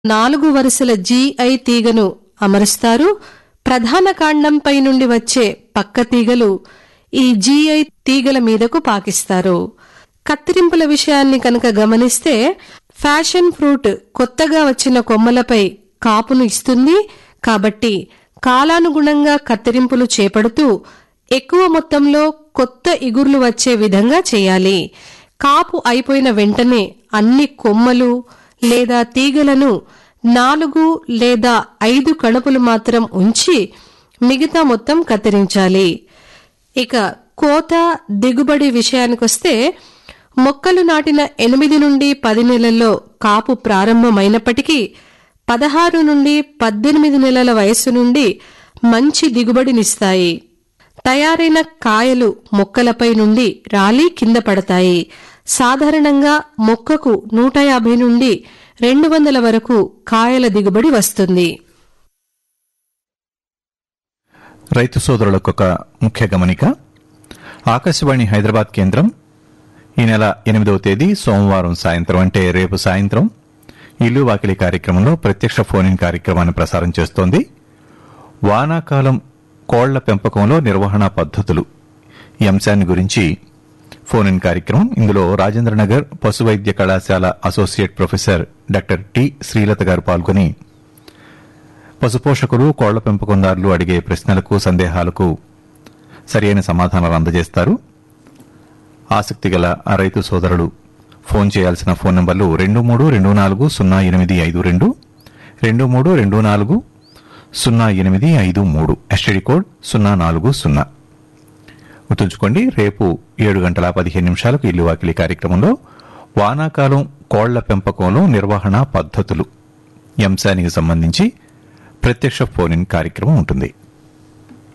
నాలుగు వరుసల జీఐ తీగను అమరుస్తారు ప్రధాన కాండంపై నుండి వచ్చే పక్క తీగలు ఈ జీఐ తీగల మీదకు పాకిస్తారు కత్తిరింపుల విషయాన్ని కనుక గమనిస్తే ఫ్యాషన్ ఫ్రూట్ కొత్తగా వచ్చిన కొమ్మలపై కాపును ఇస్తుంది కాబట్టి కాలానుగుణంగా కత్తిరింపులు చేపడుతూ ఎక్కువ మొత్తంలో కొత్త ఇగుర్లు వచ్చే విధంగా చేయాలి కాపు అయిపోయిన వెంటనే అన్ని కొమ్మలు లేదా తీగలను నాలుగు లేదా ఐదు కణుపులు మాత్రం ఉంచి మిగతా మొత్తం కత్తిరించాలి ఇక కోత దిగుబడి విషయానికొస్తే మొక్కలు నాటిన ఎనిమిది నుండి పది నెలల్లో కాపు ప్రారంభమైనప్పటికీ పదహారు నుండి పద్దెనిమిది నెలల వయస్సు నుండి మంచి దిగుబడినిస్తాయి తయారైన కాయలు మొక్కలపై నుండి రాలి కింద పడతాయి సాధారణంగా మొక్కకు నూట యాభై నుండి రెండు వందల వరకు కాయల దిగుబడి వస్తుంది రైతు సోదరులకు ఒక ముఖ్య గమనిక ఆకాశవాణి హైదరాబాద్ కేంద్రం ఈ నెల ఎనిమిదవ తేదీ సోమవారం సాయంత్రం అంటే రేపు సాయంత్రం ఇల్లు వాకిలి కార్యక్రమంలో ప్రత్యక్ష ఫోన్ ఇన్ కార్యక్రమాన్ని ప్రసారం చేస్తోంది వానాకాలం కోళ్ల పెంపకంలో నిర్వహణ పద్ధతులు ఈ అంశాన్ని గురించి ఫోన్ ఇన్ కార్యక్రమం ఇందులో రాజేంద్రనగర్ పశు వైద్య కళాశాల associate professor doctor T Srilatha గారు పాల్గొని పశుపోషకులు కోళ్ల పెంపకందారులు అడిగే ప్రశ్నలకు సందేహాలకు సరియైన సమాధానాలు అందజేస్తారు ఆసక్తి గల ఆ రైతు సోదరులు ఫోన్ చేయాల్సిన ఫోన్ నంబర్లు రెండు మూడు రెండు నాలుగు సున్నా ఎనిమిది ఐదు రెండు రెండు మూడు రెండు నాలుగు సున్నా ఎనిమిది ఐదు మూడు ఎస్టీడీ కోడ్ సున్నా నాలుగు సున్నా గుర్తుంచుకోండి రేపు ఏడు గంటల పదిహేను నిమిషాలకు ఇల్లు వాకిలి కార్యక్రమంలో వానాకాలం కోళ్ల పెంపకంలో నిర్వహణ పద్ధతులు ఈ అంశానికి సంబంధించి ప్రత్యక్ష ఫోన్ ఇన్ కార్యక్రమం ఉంటుంది